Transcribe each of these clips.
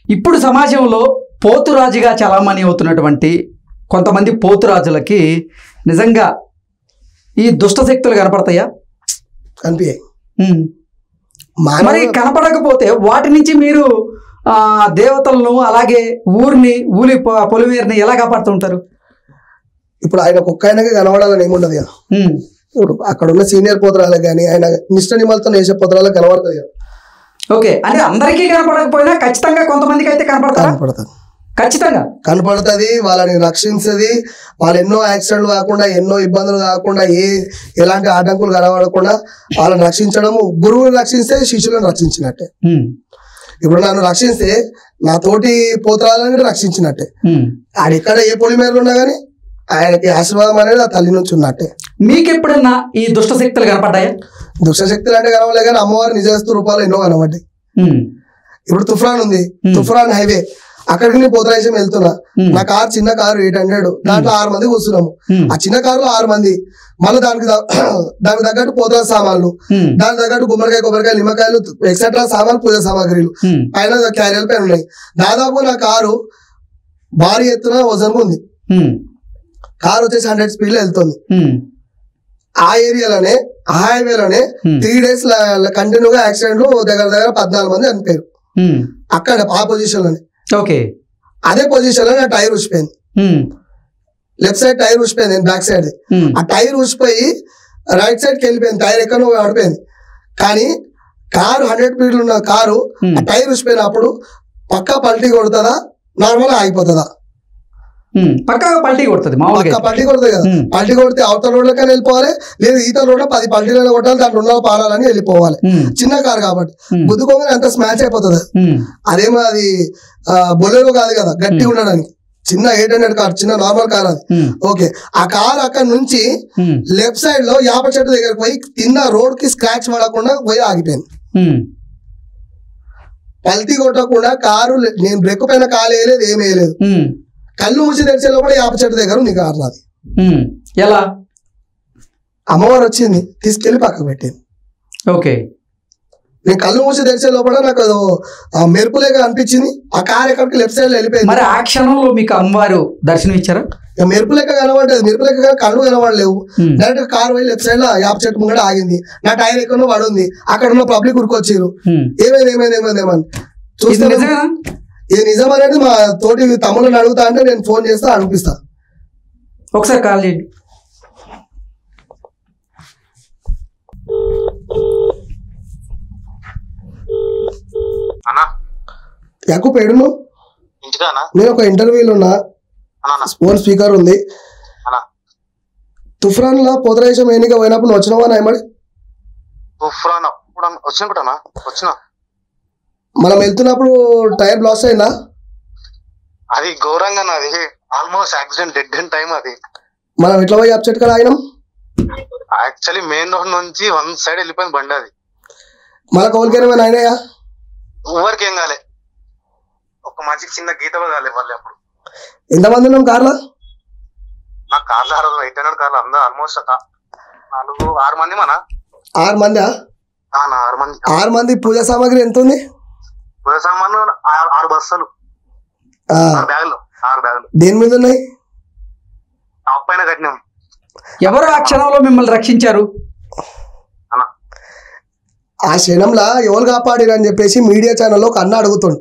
ఇప్పుడు సమాజంలో పోతురాజుగా చలామణి అవుతున్నటువంటి కొంతమంది పోతురాజులకి నిజంగా ఈ దుష్ట శక్తులు కనపడతాయా కనిపించాయి ఉమ్. మానవ మరి కనపడకపోతే వాటి నుంచి మీరు ఆ, దేవతలను అలాగే ఊరిని ఊలి పొ- పొలిమేరని ఎలా కాపాడుతుంటారు ఇప్పుడు ఆయన ఒక్క ఆయనకి కనబడాలని ఏముండదు కదా ఉమ్. ఇప్పుడు అక్కడ ఉన్న సీనియర్ పోతరాలకు కానీ ఆయన నిష్ట నిమలతో వేసే పోతరాలకు కనబడుతుంది కదా ఓకే అంటే అందరికీ కనపడకపోయినా ఖచ్చితంగా కొంతమందికి అయితే కనపడతారా కనపడుతుంది ఖచ్చితంగా కనపడుతుంది వాళ్ళని రక్షించది వాళ్ళు ఎన్నో యాక్సిడెంట్లు కాకుండా ఎన్నో ఇబ్బందులు కాకుండా ఏ ఎలాంటి ఆటంకులు కనబడకుండా వాళ్ళని రక్షించడము గురువుని రక్షిస్తే శిష్యులను రక్షించినట్టే ఉమ్. ఇప్పుడు నన్ను రక్షిస్తే నా తోటి పోతరాలని రక్షించినట్టే ఉమ్. ఆడెక్కడ ఏ పొలి మీద ఉన్నా కానీ ఆయనకి ఆశీర్వాదం అనేది ఆ తల్లి నుంచి ఉన్నట్టే మీకు ఎప్పుడన్నా ఈ దుష్ట శక్తులు కనపడ్డాయా దుష్టశక్తులు అంటే కనవలే కానీ అమ్మవారి నిజస్తు రూపాలు ఎన్నో కనబడ్డాయి ఉమ్. ఇప్పుడు తుఫాన్ ఉంది Hmm. తుఫాన్ హైవే అక్కడికి నేను పోతరాశం వెళ్తున్నా Hmm. నా కార్ చిన్న కారు ఎయిట్ హండ్రెడ్ దాంట్లో ఆరు మంది కూర్చున్నాము ఉమ్. ఆ చిన్న కారులో ఆరు మంది మళ్ళీ దానికి ద- దానికి తగ్గట్టు పోతరా సామాన్లు ఉమ్. దానికి తగ్గట్టు గుమ్మడికాయ కొబ్బరికాయ నిమ్మకాయలు ఎక్సెట్రా సామాన్లు పూజ సామాగ్రిలు ఉమ్. పైన క్యారియర్ పైన ఉన్నాయి దాదాపు నా కారు భారీ ఎత్తున వజన్ ఉంది ఉమ్. కారు వచ్చేసి హండ్రెడ్ స్పీడ్ లో వెళ్తుంది ఉమ్. ఆ ఏరియాలోనే ఆ హైవేలోనే Hmm. త్రీ డేస్ కంటిన్యూగా యాక్సిడెంట్లు దగ్గర దగ్గర పద్నాలుగు మంది చనిపోయారు ఉమ్. అక్కడ ఆ పొజిషన్ లోనే ఓకే అదే పొజిషన్ లో నా టైర్ ఊసిపోయింది ఉమ్. లెఫ్ట్ సైడ్ టైర్ ఊసిపోయింది బ్యాక్ సైడ్ ఉమ్. ఆ టైర్ ఊసిపోయి రైట్ సైడ్ కి వెళ్ళిపోయింది టైర్ ఎక్కడో పడిపోయింది కానీ కారు హండ్రెడ్ స్పీడ్ ఉన్న కారు Hmm. ఆ టైర్ ఊసిపోయినప్పుడు పక్కా పల్టీ కొడుతుందా నార్మల్ ఆగిపోతుందా ఉమ్. పక్కాగా పల్టీ కొడుతుంది మామూలుగా పక్కా పల్టీ కొడుతుంది కదా Hmm. పల్టీ కొడితే అవతల రోడ్లకైనా వెళ్ళిపోవాలి లేదు ఈత రోడ్లో పది పల్టీలను కొట్టాలి దాంట్లో ఉన్న పాడాలని వెళ్ళిపోవాలి ఉమ్. చిన్న కారు కాబట్టి Hmm. గుద్దుకోగానే అంత స్మాచ్ అయిపోతుంది ఉమ్. అదేమో అది బొలెరో కాదు కదా గట్టిగా ఉండడానికి చిన్న ఎయిట్ హండ్రెడ్ కార్ చిన్న నార్మల్ కార్ అది ఉమ్. ఓకే ఆ కార్ అక్కడ నుంచి ఉమ్. లెఫ్ట్ సైడ్ లో యాప చెట్టు దగ్గరకు పోయి కింద రోడ్ కి స్క్రాచ్ పడకుండా పోయి ఆగిపోయింది ఉమ్. పల్టీ కొట్టకుండా కారు లే- నేను బ్రేక్ పైన కాలు వేయలేదు ఏం వేయలేదు ఉమ్. కళ్ళు మూసి తెరిచే లోపల యాప చెట్టు దగ్గర ఉంది కారు నాది ఉమ్. ఎలా అమ్మవారు వచ్చింది తీసుకెళ్లి పక్కకు పెట్టింది ఓకే నేను కళ్ళు మూసి తెరిచే లోపల నాకు ఏదో, ఆ మెరుపులేగా అనిపించింది ఆ కార్ ఎక్కడికి లెఫ్ట్ సైడ్ లో వెళ్ళిపోయింది మరి ఆ క్షణంలో మీకు అమ్మవారు దర్శనం ఇచ్చారా ఇక మెరుపు లెక్క కనబడ్డది మెరుపు లెక్క కానీ కళ్ళు కనబడలేవు ఉమ్. డైరెక్ట్ కార్ పోయి లెఫ్ట్ సైడ్ లో యాప చెట్టు ముంగడ ఆగింది నా టైర్ ఎక్కడో పడుంది అక్కడ ఉన్న పబ్లిక్ ఉరికొచ్చారు ఉమ్. ఏమైంది ఏమైంది ఏమైంది ఏమైంది ఇది చూస్తే నిజమేనా ఇది నిజం అనేది మా తోటి తమ్ముళ్ళని అడుగుతా అంటే నేను ఫోన్ చేస్తా అనిపిస్తా ఒకసారి కాల్ చేయండి అన్నా ఎక్కువ పెడును ఇంటికానా నేను ఒక ఇంటర్వ్యూలో ఉన్నా అన్నా ఫోన్ స్పీకర్ ఉంది అన్నా తుఫ్రాన్ లో పోతరేశం ఎన్నిక పోయినప్పుడు నువ్వు వచ్చినావా నాయమడి తుఫ్రాన్ అప్పుడు వచ్చిన కూడా వచ్చిన మనం వెళ్తున్నప్పుడు టైర్ లాస్ అయిందా అది ఘోరంగా నాది almost accident dead and time అది మనం ఎట్లా పోయి అప్సెట్ కాడ ఆగినాం యాక్చువల్లీ మెయిన్ రోడ్ నుంచి వన్ సైడ్ వెళ్ళిపోయింది బండి అది మన కౌలుకేమైనా అయినాయా ఎవరికి ఏం కాలే ఒక మంచి చిన్న గీత కూడా కాలే వాళ్ళు అప్పుడు ఎంతమంది ఉన్నాం కార్లో నా కార్లు ఆరు ఎయిట్ హండ్రెడ్ కార్లు అందరూ ఆల్మోస్ట్ ఒక నాలుగు ఆరు మంది మన ఆరు మందా ఆ, నా ఆరు మంది ఆరు మంది పూజా సామాగ్రి ఎంత ఉంది పూజ సామాన్లు ఆరు ఆరు బస్సులు ఆ, ఆరు బ్యాగులు ఆరు బ్యాగులు దేని మీద ఉన్నాయి టాప్ పైన కట్టినాం ఎవరు ఆ క్షణంలో మిమ్మల్ని రక్షించారు అన్న ఆ క్షణంలో ఎవరు కాపాడిరు అని చెప్పేసి మీడియా ఛానల్లో ఒక అన్న అడుగుతుండు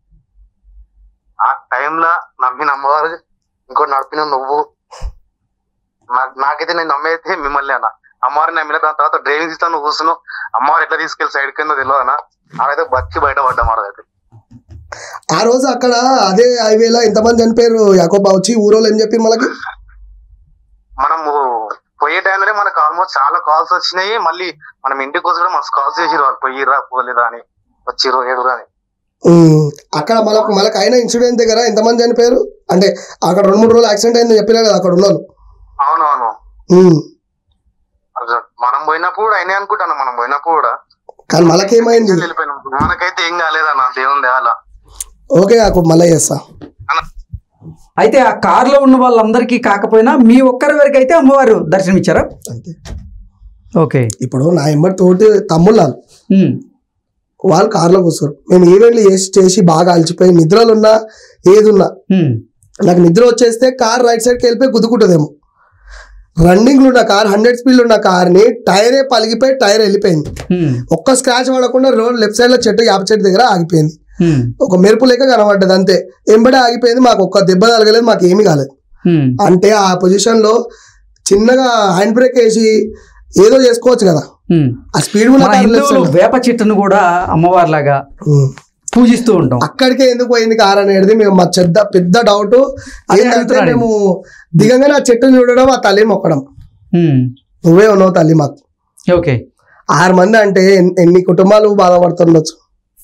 ఆ టైంలో నమ్మిన అమ్మవారు ఇంకోటి నడిపిన నువ్వు నాకు నాకైతే నేను నమ్మేది మిమ్మల్ని అన్న అమ్మవారు నమ్మిన దాని తర్వాత డ్రైవింగ్ ఇస్తాను కూర్చున్నావు అమ్మవారు ఎట్లా తీసుకెళ్ళి సైడ్ కింద తెలియదు అన్న నాకైతే బతికి బయట పడ్డా అయితే ఆ రోజు అక్కడ అదే హైవేలో ఎంతమంది చనిపోయారు యాకోబా వచ్చి ఊరోళ్ళు ఏం చెప్పారు మనకి మనము పోయే టైంలోనే మనకు ఆల్మోస్ట్ చాలా కాల్స్ వచ్చినాయి మళ్ళీ మనం ఇంటికి వచ్చి కూడా మనకు కాల్స్ చేసిరు వాళ్ళు పోయిరా పోలేదా అని వచ్చిర్రు ఏడురా అని ఉమ్, అక్కడ మనకు మనకు అయిన ఇన్సిడెంట్ దగ్గర ఎంతమంది చనిపోయారు అంటే అక్కడ రెండు మూడు రోజులు యాక్సిడెంట్ అయిందని చెప్పినా కదా అక్కడ ఉన్నారు అవునవును ఉమ్, అసలు మనం పోయినప్పుడు కూడా అయినాయి అనుకుంటాను మనం పోయినప్పుడు కూడా కానీ మనకేమైంది వెళ్ళిపోయినాం మనకైతే ఏం కాలేదన్న దేవుని దేవాల ఓకే యాకోబ్ మళ్ళీ చేస్తా అయితే ఆ కారులో ఉన్న వాళ్ళందరికీ కాకపోయినా మీ ఒక్కరి వరకు అయితే అమ్మవారు దర్శనం ఇచ్చారా అంతే ఓకే ఇప్పుడు నా ఎంబడి తోటి తమ్ముళ్ళు వాళ్ళు. ఉమ్. వాళ్ళు కార్లోకి వస్తారు మేము ఈవెంట్లు చేసి చేసి బాగా అలసిపోయి నిద్రలున్నా ఏదున్నా ఉమ్, నాకు నిద్ర వచ్చేస్తే కార్ రైట్ సైడ్కి వెళ్ళిపోయి గుద్దుకుంటుందేమో రన్నింగ్లో ఉన్న కార్ హండ్రెడ్ స్పీడ్ ఉన్న కార్ని టైరే పలిగిపోయి టైర్ వెళ్ళిపోయింది ఉమ్, ఒక్క స్క్రాచ్ పడకుండా రోడ్ లెఫ్ట్ సైడ్ లో చెట్టు యాప చెట్టు దగ్గర ఆగిపోయింది ఉమ్, ఒక మెరుపు లెక్క కనబడ్డది అంతే ఎంబడే ఆగిపోయింది మాకు ఒక్క దెబ్బ తగలేదు మాకు ఏమీ కాలేదు ఉమ్. అంటే ఆ పొజిషన్ లో చిన్నగా హ్యాండ్ బ్రేక్ వేసి ఏదో చేసుకోవచ్చు కదా ఉమ్. ఆ స్పీడ్ ఉన్న మన కారు left హిందువులు side లో. వేప చెట్టును కూడా అమ్మవారిలాగా ఉమ్. పూజిస్తూ ఉంటాం అక్కడికే ఎందుకు పోయింది కార్ అనేది మేము మా చెద్ద పెద్ద డౌట్ అదే ఏంటంటే అడుగుతున్నాను. మేము దిగంగానే ఆ చెట్టుని చూడడం ఆ తల్లిని మొక్కడం ఉమ్, నువ్వే ఉన్నావు తల్లి మాకు ఓకే ఆరు మంది అంటే ఎన్- ఎన్ని కుటుంబాలు బాధపడుతుండొచ్చు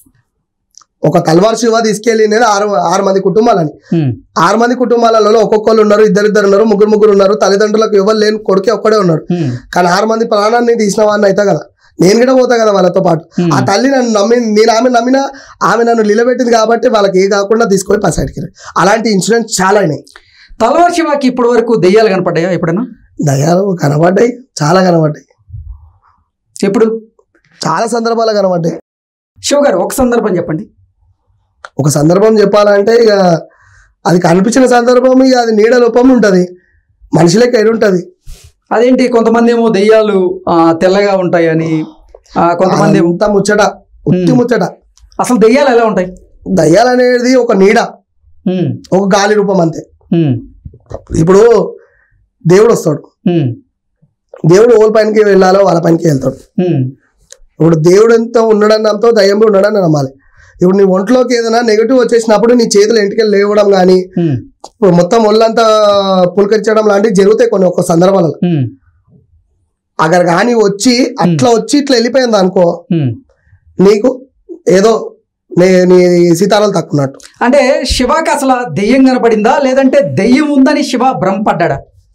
ఒక తల్వార్ శివ తీసుకెళ్ళి నేను ఆరు ఆరు మంది కుటుంబాలని ఉమ్, ఆరు మంది కుటుంబాలలో ఒక్కొక్కరు ఉన్నారు ఇద్దరు ఇద్దరు ఉన్నారు ముగ్గురు ముగ్గురు ఉన్నారు తల్లిదండ్రులకు ఎవరు లేని కొడుకే ఒక్కడే ఉన్నాడు ఉమ్, కానీ ఆరు మంది ప్రాణాన్ని తీసిన వాడిని అయితే కదా నేను కూడా పోతా కదా వాళ్ళతో పాటు Hmm. ఆ తల్లి నన్ను నమ్మి నేను ఆమె నమ్మినా ఆమె నన్ను నిలబెట్టింది కాబట్టి వాళ్ళకి ఏ కాకుండా తీసుకొని పసైడ్కి అలాంటి ఇన్సిడెంట్స్ చాలా అయినాయి తలవార్ శివాకి ఇప్పటి వరకు దెయ్యాలు కనపడ్డాయా ఎప్పుడైనా దయాలు కనబడ్డాయి చాలా కనబడ్డాయి ఎప్పుడు చాలా సందర్భాలు కనబడ్డాయి శివ గారు ఒక సందర్భం చెప్పండి ఒక సందర్భం చెప్పాలంటే ఇక అది కనిపించిన సందర్భం ఇక అది నీడ లోపం ఉంటుంది మనిషిలకి ఎడు ఉంటుంది అదేంటి కొంతమంది ఏమో దెయ్యాలు ఆ, తెల్లగా ఉంటాయని ఆ, కొంతమంది ఏమో అంత ముచ్చట ఉట్టి Hmm. ముచ్చట అసలు దెయ్యాలు ఎలా ఉంటాయి దయ్యాలు అనేది ఒక నీడ ఉమ్, ఒక గాలి రూపం అంతే ఉమ్, ఇప్పుడు దేవుడు వస్తాడు ఉమ్, దేవుడు ఓళ్ళ పైనకి వెళ్ళాలో వాళ్ళ పైనకి వెళ్తాడు ఉమ్, ఇప్పుడు దేవుడు ఎంత ఉండడని నమ్మతో దయ్యం కూడా ఉండడని నమ్మాలి ఇప్పుడు నీ ఒంట్లోకి ఏదైనా నెగిటివ్ వచ్చేసినప్పుడు నీ చేతులు ఇంటికి లేవడం కానీ ఉమ్, ఇప్పుడు మొత్తం ఒళ్ళంతా పులకరించడం లాంటివి జరుగుతాయి కొన్ని ఒక్క సందర్భాలలో ఉమ్, అక్కడ కానీ వచ్చి అట్లా వచ్చి ఇట్లా వెళ్ళిపోయింది అనుకో ఉమ్. నీకు ఏదో నీ నీ సీతారాలు తక్కున్నట్టు అంటే శివకి అసలు దెయ్యం కనపడిందా లేదంటే దెయ్యం ఉందని శివ భ్రమపడ్డా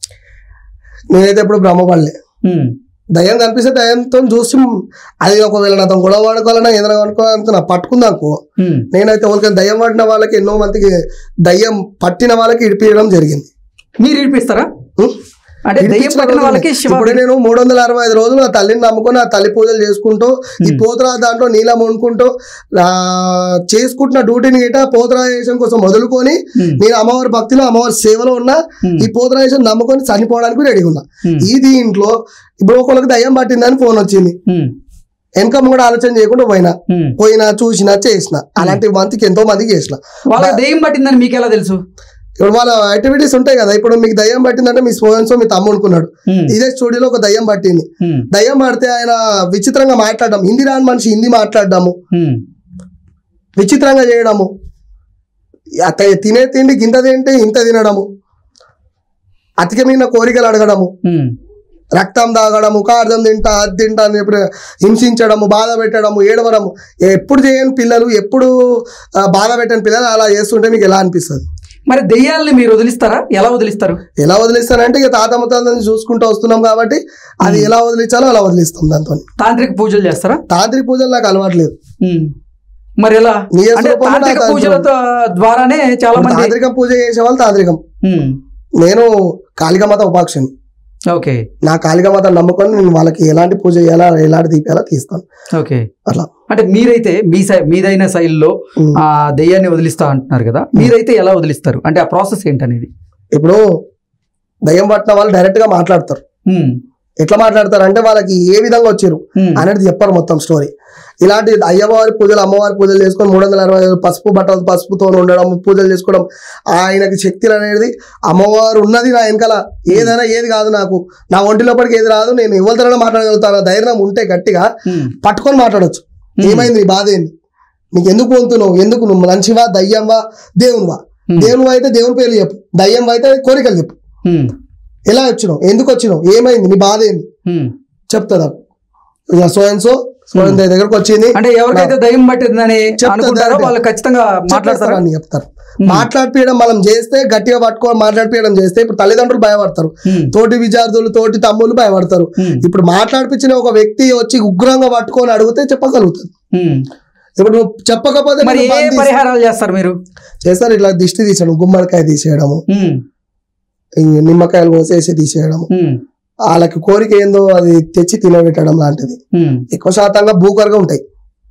నేనైతే ఎప్పుడు బ్రహ్మపడలే ఉమ్, దయ్యం కనిపిస్తే దయ్యంతో చూసి అది ఒకవేళ నాతో గొడవ పడుకోవాలన్నా ఏదైనా అనుకోవాలంటే నా పట్టుకుందాకు ఉమ్, నేనైతే వాళ్ళకి దయ్యం పట్టిన వాళ్ళకి ఎన్నో మందికి దయ్యం పట్టిన వాళ్ళకి ఇడిపించడం జరిగింది మీరు ఇడిపిస్తారా ఉం? అంటే దెయ్యం ఇడిపించిన పట్టిన రోజులు వాళ్ళకి శివ ఇప్పుడు నేను మూడు వందల అరవై ఐదు రోజులు నా తల్లిని నమ్ముకొని ఆ తల్లి పూజలు చేసుకుంటూ ఈ పోతరా దాంట్లో నీలం వండుకుంటూ ఆ, చేసుకుంటున్న డ్యూటీని గిట్ట పోతరాయేశం కోసం వదులుకొని ఉమ్, నేను అమ్మవారి భక్తిలో అమ్మవారి సేవలో ఉన్నా ఉమ్, ఈ పోతరాయేశం నమ్ముకొని చనిపోవడానికి రెడీ ఉన్నా ఉమ్, ఈ దీంట్లో ఇప్పుడు ఒకళ్ళకి దయ్యం పట్టిందని ఫోన్ వచ్చింది ఉమ్, వెనక కూడా ఆలోచన చేయకుండా పోయినా ఉమ్. పోయినా చూసినా చేసిన అలాంటి మందికి ఎంతో మందికి చేసిన వాళ్ళకి దెయ్యం పట్టిందని మీకు ఎలా తెలుసు ఇప్పుడు వాళ్ళ యాక్టివిటీస్ ఉంటాయి కదా ఇప్పుడు మీకు దయ్యం పట్టిందంటే మీ స్పోయన్సో మీ తమ్ముడు అనుకున్నాడు ఉమ్, ఇదే స్టూడియోలో ఒక దయ్యం పట్టింది ఉమ్, దయ్యం పడితే ఆయన విచిత్రంగా మాట్లాడడం హిందీ రాని మనిషి హిందీ మాట్లాడడము ఉమ్, విచిత్రంగా చేయడము అత తినే తిండి గింత తింటే ఇంత తినడము అతికమైన కోరికలు అడగడము ఉమ్, రక్తం తాగడము కార్థం తింటా అది తింటా అని ఎప్పుడు హింసించడము బాధ పెట్టడము ఏడవడము ఎప్పుడు చేయని పిల్లలు ఎప్పుడు ఆ, బాధ పెట్టని పిల్లలు అలా చేస్తుంటే మీకు ఎలా అనిపిస్తుంది మరి దెయ్యాల్ని మీరు వదిలిస్తారా ఎలా వదిలిస్తారు ఎలా వదిలిస్తానంటే ఇక తాత ముత్తాతని చూసుకుంటూ వస్తున్నాం కాబట్టి అది ఎలా వదిలించాలో అలా వదిలిస్తాం దాంతో తాంత్రిక పూజలు చేస్తారా తాంత్రిక పూజలు నాకు అలవాట్లేదు ఉమ్. మరి ఎలా నీ అంటే రూపంలో తాంత్రిక నాకు పూజలతో ద్వారానే చాలా మంది తాంత్రికం పూజ చేసే వాళ్ళు తాంత్రికం ఉమ్, నేను కాళికామాత ఉపాక్షని ఓకే నా కాళికామాత నమ్ముకొని నేను వాళ్ళకి ఎలాంటి పూజ చేయాలా ఎలాంటి తీపియాలా తీస్తాను ఓకే అట్లా అంటే మీరైతే మీ సై మీదైన శైలిలో ఉమ్. ఆ దెయ్యాన్ని వదిలిస్తా అంటున్నారు కదా మీరైతే ఎలా వదిలిస్తారు అంటే ఆ ప్రాసెస్ ఏంటనేది ఇప్పుడు దయ్యం పట్టిన వాళ్ళు డైరెక్ట్ గా మాట్లాడతారు ఉమ్, ఎట్లా మాట్లాడతారు అంటే వాళ్ళకి ఏ విధంగా వచ్చారు ఉమ్, అనేది చెప్పారు మొత్తం స్టోరీ ఇలాంటి అయ్యవారి పూజలు అమ్మవారి పూజలు చేసుకొని మూడు వందల అరవై ఐదు పసుపు బట్టలు పసుపుతో ఉండడం పూజలు చేసుకోవడం ఆయనకి శక్తులు అనేది అమ్మవారు ఉన్నది నా వెనకాల ఏదైనా ఏది కాదు నాకు నా ఒంటి లోపలికి ఏది రాదు నేను ఎవరితోనైనా మాట్లాడగలుగుతాను ధైర్యం ఉంటే గట్టిగా ఉమ్, పట్టుకొని మాట్లాడొచ్చు ఉమ్, ఏమైంది నీ బాధ ఏంది నీకు ఎందుకు పొందుతున్నావు ఎందుకు నువ్వు మంచివా దయ్యంవా దేవునివా ఉమ్, దేవునివా అయితే దేవుని పేర్లు చెప్పు దయ్యం అయితే కోరికలు చెప్పు ఉమ్, ఎలా వచ్చినావు ఎందుకు వచ్చినావు ఏమైంది నీ బాధ ఏంది ఉమ్. చెప్తా ఇక so and so so and దగ్గరకు వచ్చింది అంటే ఎవరికైతే దయ్యం పట్టిందని చెప్తా అనుకుంటారో direct గా. వాళ్ళు ఖచ్చితంగా మాట్లాడతారా అని చెప్తారు ఉమ్, మాట్లాడిపియడం మనం చేస్తే గట్టిగా పట్టుకొని మాట్లాడిపియడం చేస్తే ఇప్పుడు తల్లిదండ్రులు భయపడతారు ఉమ్, తోటి విద్యార్థులు తోటి తమ్ముళ్ళు భయపడతారు ఉమ్, ఇప్పుడు మాట్లాడిపించిన ఒక వ్యక్తి వచ్చి ఉగ్రంగా పట్టుకొని అడిగితే చెప్పగలుగుతుంది ఉమ్. ఇప్పుడు నువ్వు చెప్పకపోతే మరి నిన్ను ఏ బంధిస్తారు. పరిహారాలు చేస్తారు మీరు చేస్తారు ఇట్లా దిష్టి తీసేయడం గుమ్మడికాయ తీసేయడము ఉమ్, ఈ నిమ్మకాయలు కోసేసి తీసేయడము ఉమ్, వాళ్ళకి కోరిక ఏందో అది తెచ్చి తినబెట్టడం లాంటిది ఉమ్, ఎక్కువ శాతంగా భూకరగా ఉంటాయి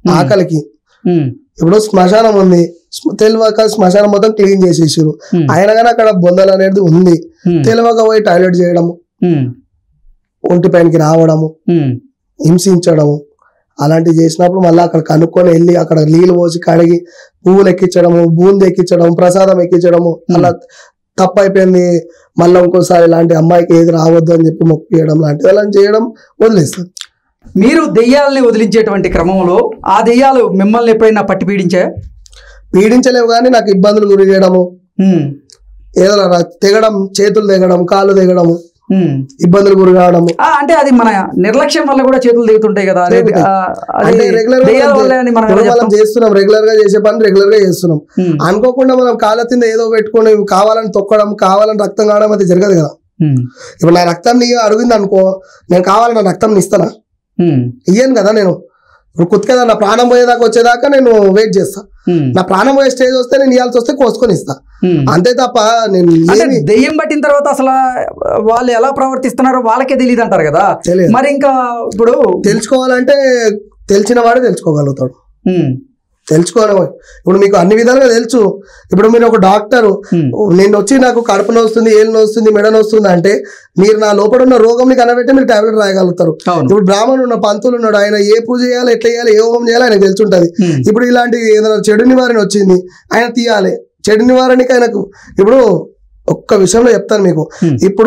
ఆకలికి ఉమ్, ఇప్పుడు శ్మశానం ఉంది శ్మ- తెలియక శ్మశానం మొత్తం క్లీన్ చేసేసారు ఉమ్, అయినా కానీ అక్కడ బొందలు అనేది ఉంది ఉమ్, తెలియక పోయి టాయిలెట్ చేయడము ఉమ్, ఒంటి పైనకి రావడము ఉమ్, హింసించడము అలాంటివి చేసినప్పుడు మళ్ళీ అక్కడ కనుక్కొని వెళ్ళి అక్కడ నీళ్ళు పోసి కడిగి పువ్వులు ఎక్కించడము బూంది ఎక్కించడం ప్రసాదం ఎక్కించడము అలా తప్పు అయిపోయింది మళ్ళీ ఇంకోసారి ఇలాంటి అమ్మాయికి ఏది రావద్దు అని చెప్పి మొక్కియడం లాంటివి అలా చేయడం వదిలేస్తారు మీరు దెయ్యాలని వదిలించేటువంటి క్రమంలో ఆ దెయ్యాలు మిమ్మల్ని ఎప్పుడైనా పట్టి పీడించాయా పీడించలేవు కానీ నాకు ఇబ్బందులు గురి చేయడము ఉమ్, ఏదో రా- తెగడం చేతులు తెగడం కాళ్ళు తెగడము ఉమ్. ఇబ్బందులు గురి కావడము ఆ, అంటే అది మన నిర్లక్ష్యం వల్ల కూడా చేతులు దిగుతుంటాయి కదా అది దిగుతాయి. ఆ, అది అంటే రెగ్యులర్ గా దెయ్యాల మనం వల్లే అని మనం ఇప్పుడు ఎలా మనం చెప్తాం? చేస్తున్నాం రెగ్యులర్ గా చేసే పని రెగ్యులర్ గా చేస్తున్నాం ఉమ్, అనుకోకుండా మనం కాళ్ళ కింద ఏదో పెట్టుకొని కావాలని తొక్కడం కావాలని రక్తం కావడం అది జరగదు కదా ఉమ్, ఇప్పుడు నా రక్తం నీ అడిగింది అనుకో నేను కావాలని నా రక్తం ఇస్తానా ఉమ్, ఇయ్యను కదా నేను ఇప్పుడు కుత్తుకదా నా ప్రాణం పోయేదాకా వచ్చేదాకా నేను వెయిట్ చేస్తా ఉమ్, నా ప్రాణం పోయే స్టేజ్ వస్తే నేను ఇవ్వాల్సి వస్తే కోసుకొని ఇస్తా ఉమ్. అంతే తప్ప నేను అంటే ఏమి దెయ్యం పట్టిన తర్వాత అసలు వాళ్ళు ఎలా ప్రవర్తిస్తున్నారో వాళ్ళకే తెలియదు అంటారు కదా తెలియదు మరి ఇంకా ఇప్పుడు తెలుసుకోవాలంటే తెలిసిన వాడే తెలుసుకోగలుగుతాడు ఉమ్, తెలుసుకోవాలి ఇప్పుడు మీకు అన్ని విధాలుగా తెలుసు ఇప్పుడు మీరు ఒక డాక్టర్ ఉమ్, నేను వచ్చి నాకు కడుపు నొస్తుంది ఏళ్ళు నొస్తుంది మెడ నొస్తుంది అంటే మీరు నా లోపల ఉన్న రోగంని కనబెట్టి మీరు టాబ్లెట్ రాయగలుగుతారు అవును ఇప్పుడు బ్రాహ్మణుడు ఉన్న పంతులు ఉన్నాడు ఆయన ఏ పూజ చేయాలి ఎట్లా చేయాలి ఏ హోమం చేయాలి ఆయనకు తెలుసుంటది ఉమ్, ఇప్పుడు ఇలాంటి ఏదైనా చెడు నివారణ వచ్చింది ఆయన తీయాలి చెడు నివారణకి ఆయనకు ఇప్పుడు ఒక్క విషయంలో చెప్తాను మీకు Hmm. ఇప్పుడు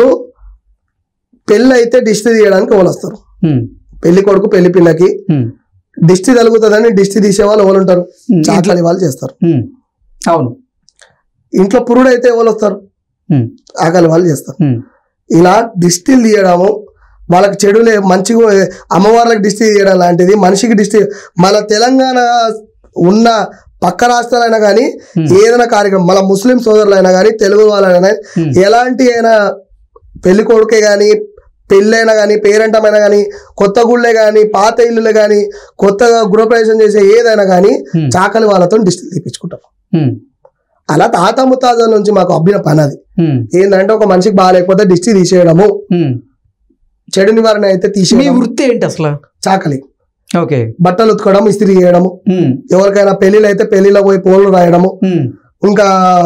పెళ్ళి అయితే దిష్టి తీయడానికి వాళ్ళు వస్తారు ఉమ్, పెళ్లి కొడుకు పెళ్లి పిల్లకి ఉమ్, దిష్టి తగులుతుందని దిష్టి తీసే వాళ్ళు ఎవరు ఉంటారు ఉమ్, చాట్లాడి వాళ్ళు చేస్తారు ఉమ్, అవును ఇంట్లో పురుడు అయితే ఎవరు వస్తారు ఉమ్, ఆకలి వాళ్ళు చేస్తారు ఉమ్, ఇలా దిష్టిలు తీయడము వాళ్ళకి చెడులే మంచిగా అమ్మవార్లకు దిష్టి తీయడం లాంటిది మనిషికి దిష్టి మన తెలంగాణ ఉన్న పక్క రాష్ట్రాలైనా కానీ Hmm. ఏదైనా కార్యక్రమం మన ముస్లిం సోదరులైనా కానీ తెలుగు వాళ్ళైనా Hmm. ఎలాంటి అయినా పెళ్లి కొడుకే కానీ పెళ్ళైనా కానీ పేరెంటమైనా కానీ కొత్త గుళ్ళే కానీ పాత ఇల్లులే కానీ కొత్తగా గృహప్రవేశం చేసే ఏదైనా కానీ Hmm. చాకలి వాళ్ళతో దిష్టిలు తీపించుకుంటాం ఉమ్, అలా తాత ముత్తాతల నుంచి మాకు అబ్బిన పని అది ఉమ్, ఏంటంటే ఒక మనిషికి బాగాలేకపోతే దిష్టి తీసేయడము ఉమ్. చెడు నివారణ అయితే మీ తీసేయడం వృత్తి ఏంటి అసలు చాకలి ఓకే బట్టలు ఉతకడం ఇస్త్రీ చేయడము ఉమ్, ఎవరికైనా పెళ్లిలో అయితే పెళ్లిలో పోయి పోలు రాయడము ఉమ్. ఇంకా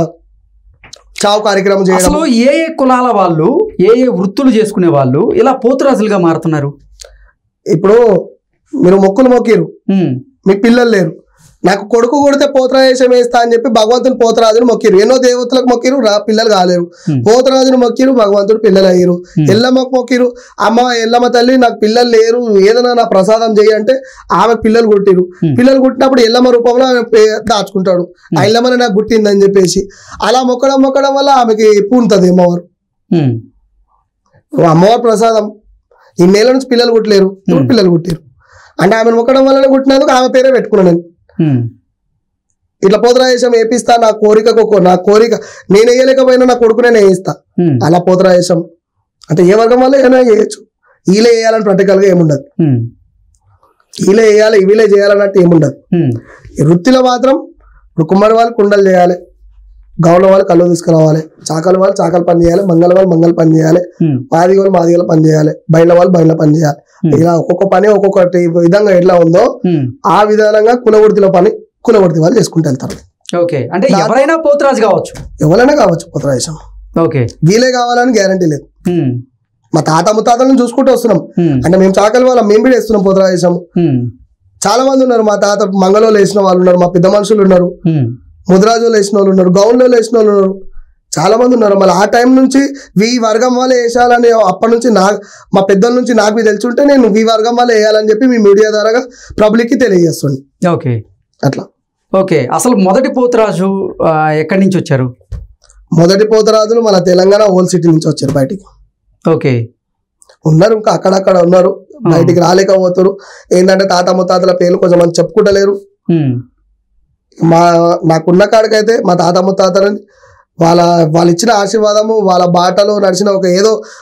చావు కార్యక్రమం చేయడం అసలు ఏ ఏ కులాల వాళ్ళు ఏ ఏ వృత్తులు చేసుకునే వాళ్ళు ఇలా పోతురాజులుగా మారుతున్నారు ఇప్పుడు మీరు మొక్కులు మొక్కిరు ఉమ్, మీ పిల్లలు లేరు నాకు కొడుకు కొడితే పోతరాజేశం వేస్తా అని చెప్పి భగవంతుని పోతరాజును మొక్కిరు ఎన్నో దేవతలకు మొక్కిరు రా పిల్లలు కాలేరు Hmm. పోతరాజును మొక్కిరు భగవంతుడు పిల్లలు అయ్యారు Hmm. ఎల్లమ్మకు మొక్కిరు అమ్మ ఎల్లమ్మ తల్లి నాకు పిల్లలు లేరు ఏదైనా నా ప్రసాదం చేయి అంటే ఆమె పిల్లలు కొట్టిరు Hmm. పిల్లలు కుట్టినప్పుడు ఎల్లమ్మ రూపంలో ఆమె పే- దాచుకుంటాడు ఆ ఎల్లమ్మని నాకు గుట్టిందని చెప్పేసి అలా మొక్కడం మొక్కడం వల్ల ఆమెకి పూనుతుంది అమ్మవారు ఉమ్, ఓ అమ్మవారి ప్రసాదం ఇన్నేళ్ళ నుంచి పిల్లలు కుట్టలేరు ఇప్పుడు Hmm. పిల్లలు కుట్టారు అంటే ఆమెను మొక్కడం వల్లనే కుట్టినందుకు ఆమె పేరే పెట్టుకున్నాను నేను ఉమ్, ఇట్లా పోతరాయేశం వేపిస్తా నా కోరికకు ఒక- నా కోరిక నేను వేయలేకపోయినా నా కొడుకునే నేను వేయిస్తా ఉమ్, అలా పోతరాయేశం అంటే ఏ వర్గం వల్ల ఏమైనా చేయొచ్చు వీలే వేయాలని ప్రాక్టికల్గా ఏముండదు ఉమ్, వీలే వేయాలి వీలే చేయాలన్నట్టు ఏముండదు ఉమ్, ఈ వృత్తిలో మాత్రం ఇప్పుడు కుమ్మరి వాళ్ళు కుండలు చేయాలి గౌడ వాళ్ళు కళ్ళు తీసుకురావాలి చాకల వాళ్ళు చాకలు పని చేయాలి మంగళ వాళ్ళు మంగళ పని చేయాలి ఉమ్, మాదిగ వాళ్ళు మాదిగల పని చేయాలి బయట వాళ్ళు బయట పని చేయాలి Hmm. ఇలా ఒక్కొక్క పని ఒక్కొక్కటి విధంగా ఎట్లా ఉందో ఉమ్. ఆ విధానంగా కులవృత్తిలో పని కులవృత్తి వాళ్ళు చేసుకుంటూ వెళ్తారు ఓకే అంటే నాకు- ఎవరైనా పోతురాజు కావచ్చు ఎవరైనా కావచ్చు పోతరాయేశం ఓకే వీలే కావాలని గ్యారంటీ లేదు ఉమ్, మా తాత ముత్తాతలను చూసుకుంటూ వస్తున్నాం ఉమ్, అంటే మేము చాకలి వాళ్ళం మేము కూడా వేస్తున్నాం పోతరాయేశం ఉమ్, చాలా మంది ఉన్నారు మా తాత మంగళలో వేసిన వాళ్ళు ఉన్నారు మా పెద్ద మనుషులు ఉన్నారు ఉమ్, ముద్రాజులు వేసిన వాళ్ళు ఉన్నారు గౌన్లో వేసిన వాళ్ళు ఉన్నారు చాలా మంది ఉన్నారు మళ్ళీ ఆ టైం నుంచి వీ వర్గం వాళ్ళే వేసాలని అప్పటి నుంచి నా మా పెద్దల నుంచి నాకు ఇది తెలుసుంటే నేను వీ వర్గం వాళ్ళే వేయాలని చెప్పి మీ మీడియా ద్వారా పబ్లిక్కి తెలియజేస్తుంది ఓకే అట్లా ఓకే అసలు మొదటి పోతురాజు ఆ, ఎక్కడి నుంచి వచ్చారు మొదటి పోతరాజులు మన తెలంగాణ ఓల్ సిటీ నుంచి వచ్చారు బయటికి ఓకే ఉన్నారు ఇంకా అక్కడక్కడ ఉన్నారు బయటికి రాలేకపోతారు ఏంటంటే తాత ముత్తాతల పేర్లు కొంచెం మంది చెప్పుకుంటలేరు ఉమ్, మా నాకున్న కాడికైతే మా తాత ముత్తాతలని వాళ్ళ వాళ్ళు ఇచ్చిన ఆశీర్వాదము వాళ్ళ బాటలో నడిచిన ఒక ఏదో